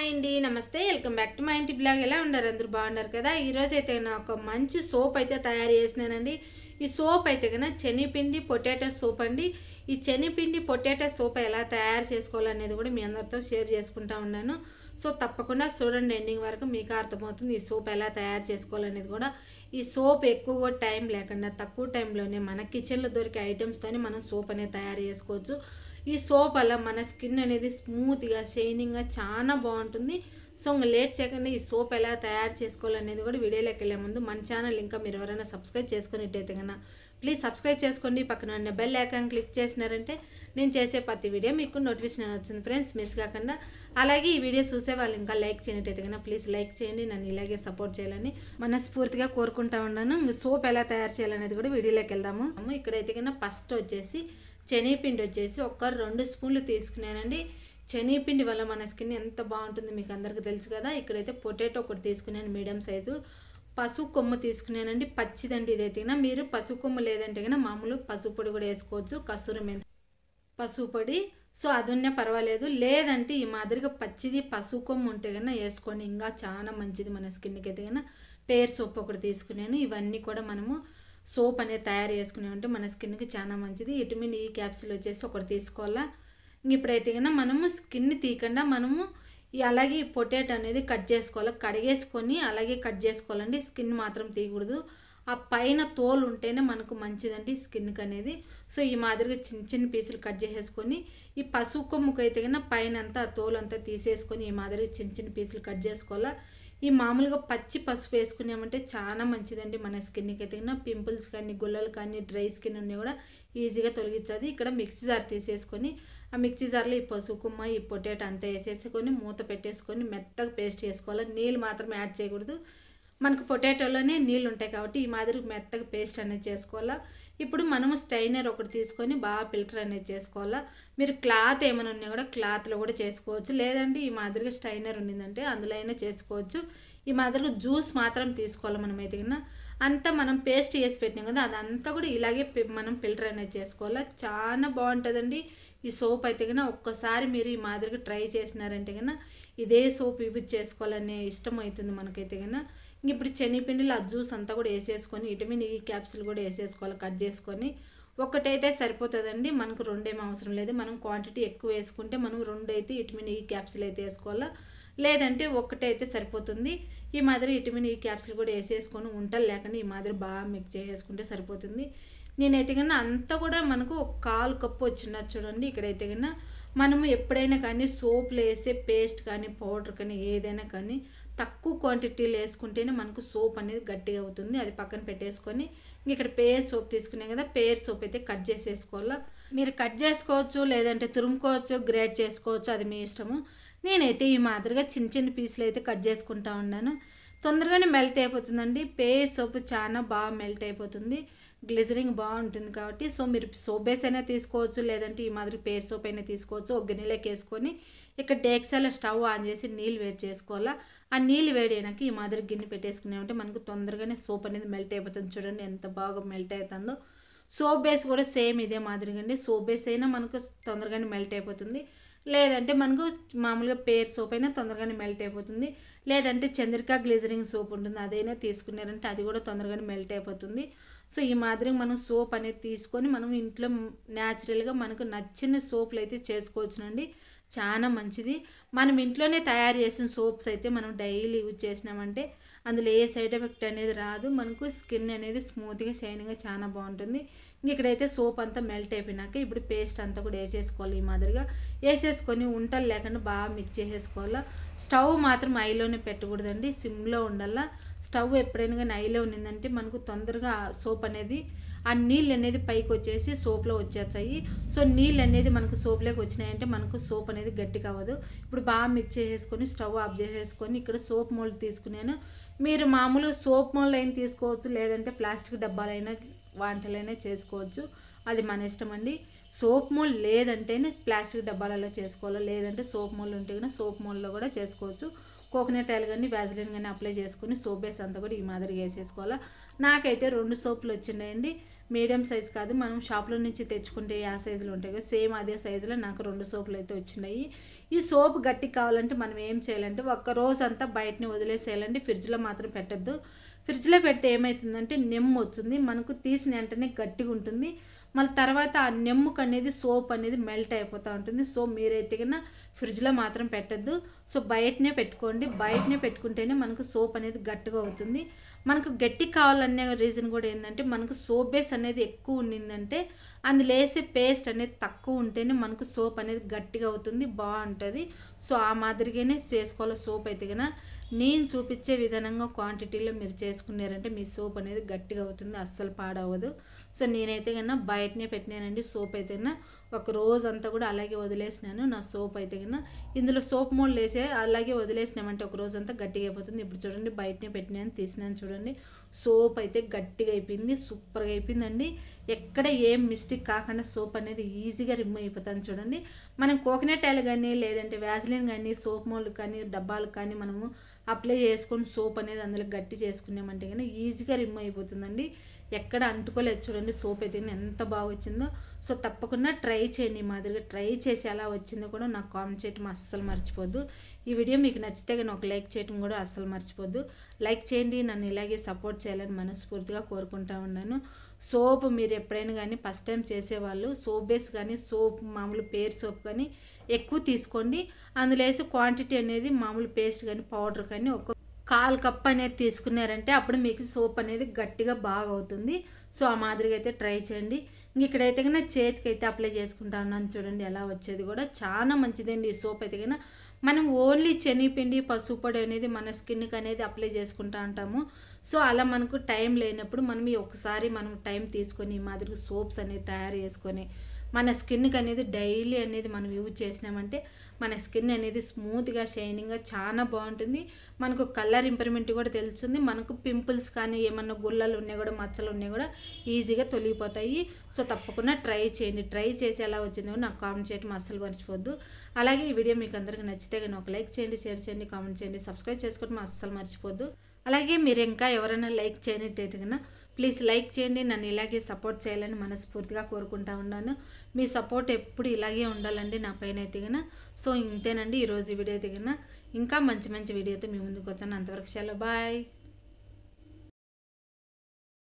hi అండి నమస్తే welcome back to మా ఇంటి బ్లాగ్ ఎలా ఉన్నారు అందరూ బాగున్నారు కదా ఈరోజు అయితే నేను ఒక మంచి సోప్ అయితే తయారు చేసినానండి ఈ సోప్ అయితే కన్నా శనగపిండి పొటాటో సోప్ అండి ఈ శనగపిండి పొటాటో సోప్ ఎలా తయారు చేసుకోవాలనేది కూడా మీ అందరితో షేర్ చేసుకుంటా ఉన్నాను సో తప్పకుండా చూడండి ఎండింగ్ వరకు మీకు అర్థమవుతుంది ఈ సోప్ ఎలా తయారు చేసుకోవాలనేది కూడా ఈ సోప్ ఎక్కువ టైం లేకుండా తక్కువ టైంలోనే మన కిచెన్లో దొరికే ఐటమ్స్తోనే మనం సోప్ అనేది తయారు చేసుకోవచ్చు ఈ సోప్ వల్ల మన స్కిన్ అనేది స్మూత్గా షైనింగ్గా చాలా బాగుంటుంది సో ఇంకా లేట్ చేయకుండా ఈ సోప్ ఎలా తయారు చేసుకోవాలనేది కూడా వీడియోలోకి వెళ్ళే ముందు మన ఛానల్ ఇంకా మీరు ఎవరైనా సబ్స్క్రైబ్ చేసుకునేట్టయితే కన్నా ప్లీజ్ సబ్స్క్రైబ్ చేసుకోండి పక్కన ఉన్న బెల్ ఐకాన్ క్లిక్ చేసినారంటే నేను చేసే ప్రతి వీడియో మీకు నోటిఫికేషన్ వచ్చింది ఫ్రెండ్స్ మిస్ కాకుండా అలాగే ఈ వీడియో చూసే వాళ్ళు ఇంకా లైక్ చేయనట్టయితే కన్నా ప్లీజ్ లైక్ చేయండి నన్ను ఇలాగే సపోర్ట్ చేయాలని మనస్ఫూర్తిగా కోరుకుంటా ఉన్నాను ఇంక సోప్ ఎలా తయారు చేయాలనేది కూడా వీడియోలోకి వెళ్దాము ఇక్కడైతే కన్నా ఫస్ట్ వచ్చేసి శనగపిండి వచ్చేసి ఒక రెండు స్పూన్లు తీసుకున్నానండి శనగపిండి వల్ల మన స్కిన్ ఎంత బాగుంటుంది మీకు అందరికీ తెలుసు కదా ఇక్కడైతే పొటాటో ఒకటి తీసుకున్నాను మీడియం సైజు పసుపు కొమ్ము తీసుకున్నానండి పచ్చిదండి ఇదైతే కన్నా మీరు పసుపు కొమ్ము లేదంటే కన్నా మామూలు పసుపు పొడి కూడా వేసుకోవచ్చు కసూరి మెంతి పసుపు పొడి సో అది ఉన్నా పర్వాలేదు లేదంటే ఈ మాదిరిగా పచ్చిది పసుపు కొమ్ము ఉంటే కన్నా వేసుకొని ఇంకా చాలా మంచిది మన స్కిన్కి అయితే కన్నా పేరు సోప్ ఒకటి తీసుకున్నాను ఇవన్నీ కూడా మనము సోప్ అనేది తయారు చేసుకున్నామంటే మన స్కిన్కి చాలా మంచిది విటమిన్ ఈ క్యాప్సిల్ వచ్చేసి ఒకటి తీసుకోవాలా ఇంక ఇప్పుడైతే కన్నా మనము స్కిన్ తీయకుండా మనము ఈ అలాగే ఈ పొటాటో అనేది కట్ చేసుకోవాలి కడిగేసుకొని అలాగే కట్ చేసుకోవాలండి స్కిన్ మాత్రం తీయకూడదు ఆ పైన తోలు ఉంటేనే మనకు మంచిదండి స్కిన్కి అనేది సో ఈ మాదిరిగా చిన్న చిన్న పీసులు కట్ చేసేసుకొని ఈ పసుపు కొమ్ముకు అయితే కన్నా పైన అంతా ఆ తోలు అంతా తీసేసుకొని ఈ మాదిరిగా చిన్న చిన్న పీసులు కట్ చేసుకోవాలా ఈ మామూలుగా పచ్చి పసుపు వేసుకున్నామంటే చాలా మంచిదండి మన స్కిన్కి అయితే కన్నా పింపుల్స్ కానీ గుల్లలు కానీ డ్రై స్కిన్ ఉన్నాయి కూడా ఈజీగా తొలగించదు ఇక్కడ మిక్సీ జార్ తీసేసుకొని ఆ మిక్సీ జార్లో ఈ పసుపు కుమ్మ ఈ పొటాటో అంతా వేసేసుకొని మూత పెట్టేసుకొని మెత్తగా పేస్ట్ చేసుకోవాలి నీళ్ళు మాత్రం యాడ్ చేయకూడదు మనకు పొటాటోలోనే నీళ్ళు ఉంటాయి కాబట్టి ఈ మాదిరి మెత్తగా పేస్ట్ అనేది చేసుకోవాలా ఇప్పుడు మనము స్టైనర్ ఒకటి తీసుకొని బాగా ఫిల్టర్ అనేది చేసుకోవాలా మీరు క్లాత్ ఏమైనా ఉన్నా కూడా క్లాత్లో కూడా చేసుకోవచ్చు లేదంటే ఈ మాదిరిగా స్టైనర్ ఉండిందంటే అందులో అయినా చేసుకోవచ్చు ఈ మాదిరిగా జ్యూస్ మాత్రం తీసుకోవాలి మనం అయితే కన్నా అంతా మనం పేస్ట్ చేసి పెట్టినాం కదా అదంతా కూడా ఇలాగే పి- మనం ఫిల్టర్ అనేది చేసుకోవాలా చాలా బాగుంటుందండి ఈ సోప్ అయితే కన్నా ఒక్కసారి మీరు ఈ మాదిరిగా ట్రై చేసినారంటే కన్నా ఇదే సోప్ యూజ్ చేసుకోవాలనే ఇష్టం అవుతుంది మనకైతే కన్నా ఇంక ఇప్పుడు శనగపిండిలో ఆ జ్యూస్ అంతా కూడా వేసేసుకొని విటమిన్ ఈ క్యాప్సిల్ కూడా వేసేసుకోవాలి కట్ చేసుకొని ఒకటైతే సరిపోతుందండి మనకు రెండేం అవసరం లేదు మనం క్వాంటిటీ ఎక్కువ వేసుకుంటే మనం రెండు అయితే విటమిన్ ఈ క్యాప్సిల్ అయితే వేసుకోవాలా లేదంటే ఒక్కటైతే సరిపోతుంది ఈ మాదిరి విటమిన్ ఈ క్యాప్సిల్ కూడా వేసేసుకొని ఉంటలు లేకుండా ఈ మాదిరి బాగా మిక్స్ చేసేసుకుంటే సరిపోతుంది నేనైతే కన్నా అంతా కూడా మనకు ఒక కాలు కప్పు వచ్చినది చూడండి ఇక్కడైతే కన్నా మనము ఎప్పుడైనా కానీ సోప్లు వేసే పేస్ట్ కానీ పౌడర్ కానీ ఏదైనా కానీ తక్కువ క్వాంటిటీలో వేసుకుంటేనే మనకు సోప్ అనేది గట్టిగా అవుతుంది అది పక్కన పెట్టేసుకొని ఇంక ఇక్కడ పేర్ సోప్ తీసుకునే కదా పేర్ సోప్ అయితే కట్ చేసేసుకోవాలా మీరు కట్ చేసుకోవచ్చు లేదంటే తురుముకోవచ్చు గ్రేట్ చేసుకోవచ్చు అది మీ ఇష్టము నేనైతే ఈ మాదిరిగా చిన్న చిన్న పీసులు అయితే కట్ చేసుకుంటా ఉన్నాను తొందరగానే మెల్ట్ అయిపోతుందండి పేర్ సోప్ చాలా బాగా మెల్ట్ అయిపోతుంది గ్లిజరింగ్ బాగుంటుంది కాబట్టి సో మీరు సోప్ బేస్ అయినా తీసుకోవచ్చు లేదంటే ఈ మాదిరి పేర్ సోప్ అయినా తీసుకోవచ్చు ఒక గిన్నెలోకి వేసుకొని ఇక్కడ డేక్సాలో స్టవ్ ఆన్ చేసి నీళ్ళు వేడి చేసుకోవాలా ఆ నీళ్ళు వేడి అయినాక ఈ మాదిరి గిన్నె పెట్టేసుకున్నామంటే మనకు తొందరగానే సోప్ అనేది మెల్ట్ అయిపోతుంది చూడండి ఎంత బాగా మెల్ట్ అవుతుందో సోప్ బేస్ కూడా సేమ్ ఇదే మాదిరిగా అండి సోప్ బేస్ అయినా మనకు తొందరగానే మెల్ట్ అయిపోతుంది లేదంటే మనకు మామూలుగా పేర్ సోప్ అయినా తొందరగానే మెల్ట్ అయిపోతుంది లేదంటే చంద్రిక గ్లిజరింగ్ సోప్ ఉంటుంది అదైనా తీసుకున్నారంటే అది కూడా తొందరగానే మెల్ట్ అయిపోతుంది సో ఈ మాదిరిగా మనం సోప్ అనేది తీసుకొని మనం ఇంట్లో న్యాచురల్గా మనకు నచ్చిన సోపులు అయితే చేసుకోవచ్చునండి చాలా మంచిది మనం ఇంట్లోనే తయారు చేసిన సోప్స్ అయితే మనం డైలీ యూజ్ చేసినామంటే అందులో ఏ సైడ్ ఎఫెక్ట్ అనేది రాదు మనకు స్కిన్ అనేది స్మూత్గా షైనింగ్గా చాలా బాగుంటుంది ఇంక ఇక్కడైతే సోప్ అంతా మెల్ట్ అయిపోయినాక ఇప్పుడు పేస్ట్ అంతా కూడా వేసేసుకోవాలి ఈ మాదిరిగా వేసేసుకొని ఉంటలు లేకుండా బాగా మిక్స్ చేసేసుకోవాలా స్టవ్ మాత్రం ఐలోనే పెట్టకూడదండి సిమ్లో ఉండాలా స్టవ్ ఎప్పుడైనా కానీ ఐలో ఉన్నిందంటే మనకు తొందరగా సోప్ అనేది ఆ నీళ్ళు అనేది పైకి వచ్చేసి సోప్లో వచ్చేస్తాయి సో నీళ్ళు అనేది మనకు సోప్లోకి వచ్చినాయంటే మనకు సోప్ అనేది గట్టిగా అవ్వదు ఇప్పుడు బాగా మిక్స్ చేసేసుకొని స్టవ్ ఆఫ్ చేసేసుకొని ఇక్కడ సోప్ మోల్డ్ తీసుకున్నాను మీరు మామూలు సోప్ మోల్డ్ అయినా తీసుకోవచ్చు లేదంటే ప్లాస్టిక్ డబ్బాలైనా వంటలైనా చేసుకోవచ్చు అది మన ఇష్టం అండి సోప్ మోల్ లేదంటేనే ప్లాస్టిక్ డబ్బాలలో చేసుకోవాలి లేదంటే సోప్ మోల్ ఉంటే కన్నా సోప్ మోల్లో కూడా చేసుకోవచ్చు కోకోనట్ ఆయిల్ కానీ వ్యాజిలిన్ కానీ అప్లై చేసుకొని సోప్ బేస్ అంతా కూడా ఈ మాదిరిగా వేసేసుకోవాలి నాకైతే రెండు సోపులు వచ్చినాయండి మీడియం సైజ్ కాదు మనం షాప్లో నుంచి తెచ్చుకుంటే ఆ సైజులో ఉంటాయి కదా సేమ్ అదే సైజులో నాకు రెండు సోపులు అయితే వచ్చినాయి ఈ సోప్ గట్టి కావాలంటే మనం ఏం చేయాలంటే ఒక్క రోజు అంతా బయటని వదిలేసేయాలండి ఫ్రిడ్జ్లో మాత్రం పెట్టద్దు ఫ్రిడ్జ్లో పెడితే ఏమవుతుందంటే నెమ్ము వచ్చింది మనకు తీసిన వెంటనే గట్టిగా ఉంటుంది మళ్ళీ తర్వాత ఆ నెమ్ముకు అనేది సోప్ అనేది మెల్ట్ అయిపోతూ ఉంటుంది సో మీరైతే కన్నా ఫ్రిడ్జ్లో మాత్రం పెట్టద్దు సో బయటనే పెట్టుకోండి బయటనే పెట్టుకుంటేనే మనకు సోప్ అనేది గట్టిగా అవుతుంది మనకు గట్టి కావాలనే రీజన్ కూడా ఏంటంటే మనకు సోప్ బేస్ అనేది ఎక్కువ ఉండిందంటే అందులో వేసే పేస్ట్ అనేది తక్కువ ఉంటేనే మనకు సోప్ అనేది గట్టిగా అవుతుంది బాగుంటుంది సో ఆ మాదిరిగానే చేసుకోవాలి సోప్ అయితే కన్నా నేను చూపించే విధానంగా క్వాంటిటీలో మీరు చేసుకున్నారంటే మీ సోప్ అనేది గట్టిగా అవుతుంది అస్సలు పాడవదు సో నేనైతే కన్నా బయటనే పెట్టినానండి సోప్ అయితే కన్నా ఒక రోజు అంతా కూడా అలాగే వదిలేసినాను నా సోప్ అయితే కన్నా ఇందులో సోప్ మోల్ వేసే అలాగే వదిలేసినామంటే ఒక రోజు అంతా గట్టిగా అయిపోతుంది ఇప్పుడు చూడండి బయటనే పెట్టినాను తీసినాను చూడండి సోప్ అయితే గట్టిగా అయిపోయింది సూపర్గా అయిపోయిందండి ఎక్కడ ఏం మిస్టేక్ కాకుండా సోప్ అనేది ఈజీగా రిమూవ్ అయిపోతుంది చూడండి మనం కోకోనట్ ఆయిల్ కానీ లేదంటే వ్యాజిలిన్ కానీ సోప్ మోల్ కానీ డబ్బాలు కానీ మనము అప్లై చేసుకొని సోప్ అనేది అందులో గట్టి చేసుకున్నామంటే కానీ ఈజీగా రిమూవ్ అయిపోతుందండి ఎక్కడ అంటుకోలేదు చూడండి సోప్ అయితే ఎంత బాగా వచ్చిందో సో తప్పకుండా ట్రై చేయండి ఈ మాదిరిగా ట్రై చేసి ఎలా వచ్చిందో కూడా నాకు కామెంట్ చేయటం అస్సలు మర్చిపోద్దు ఈ వీడియో మీకు నచ్చితే కానీ ఒక లైక్ చేయడం కూడా అస్సలు మర్చిపోద్దు లైక్ చేయండి నన్ను ఇలాగే సపోర్ట్ చేయాలని మనస్ఫూర్తిగా కోరుకుంటా ఉన్నాను సోప్ మీరు ఎప్పుడైనా కానీ ఫస్ట్ టైం చేసేవాళ్ళు సోప్ బేస్ కానీ సోప్ మామూలు పేరు సోప్ కానీ ఎక్కువ తీసుకోండి అందులో వేసి క్వాంటిటీ అనేది మామూలు పేస్ట్ కానీ పౌడర్ కానీ ఒక కాల్ కప్ అనేది తీసుకున్నారంటే అప్పుడు మీకు సోప్ అనేది గట్టిగా బాగా అవుతుంది సో ఆ మాదిరిగా అయితే ట్రై చేయండి ఇంక ఇక్కడైతే కన్నా చేతికి అయితే అప్లై చేసుకుంటా ఉన్నాను చూడండి ఎలా వచ్చేది కూడా చాలా మంచిదండి ఈ సోప్ అయితే కన్నా మనం ఓన్లీ శనగపిండి పసుపు పొడి అనేది మన స్కిన్కి అనేది అప్లై చేసుకుంటా ఉంటాము సో అలా మనకు టైం లేనప్పుడు మనం ఈ ఒకసారి మనం టైం తీసుకొని ఈ మాదిరిగా సోప్స్ అనేది తయారు చేసుకొని మన స్కిన్కి అనేది డైలీ అనేది మనం యూజ్ చేసినామంటే మన స్కిన్ అనేది స్మూత్గా షైనింగ్గా చాలా బాగుంటుంది మనకు కలర్ ఇంప్రూవ్మెంట్ కూడా తెలుస్తుంది మనకు పింపుల్స్ కానీ ఏమన్నా గుల్లలు ఉన్నాయి కూడా మచ్చలు ఉన్నాయి కూడా ఈజీగా తొలగిపోతాయి సో తప్పకుండా ట్రై చేయండి ట్రై చేసి ఎలా వచ్చిందో నాకు కామెంట్ చేయడం అస్సలు మర్చిపోద్దు అలాగే ఈ వీడియో మీకు అందరికీ నచ్చితే కానీ ఒక లైక్ చేయండి షేర్ చేయండి కామెంట్ చేయండి సబ్స్క్రైబ్ చేసుకోవడం అస్సలు మర్చిపోద్దు అలాగే మీరు ఇంకా ఎవరైనా లైక్ చేయనట్టయితే కన్నా ప్లీజ్ లైక్ చేయండి నన్ను ఇలాగే సపోర్ట్ చేయాలని మనస్ఫూర్తిగా కోరుకుంటా ఉన్నాను మీ సపోర్ట్ ఎప్పుడు ఇలాగే ఉండాలండి నా పైన అయితే కన్నా సో ఇంతేనండి ఈరోజు ఈ వీడియో అయితే కన్నా ఇంకా మంచి మంచి వీడియోతో మీ ముందుకు వచ్చాను అంతవరకు చాలా బాయ్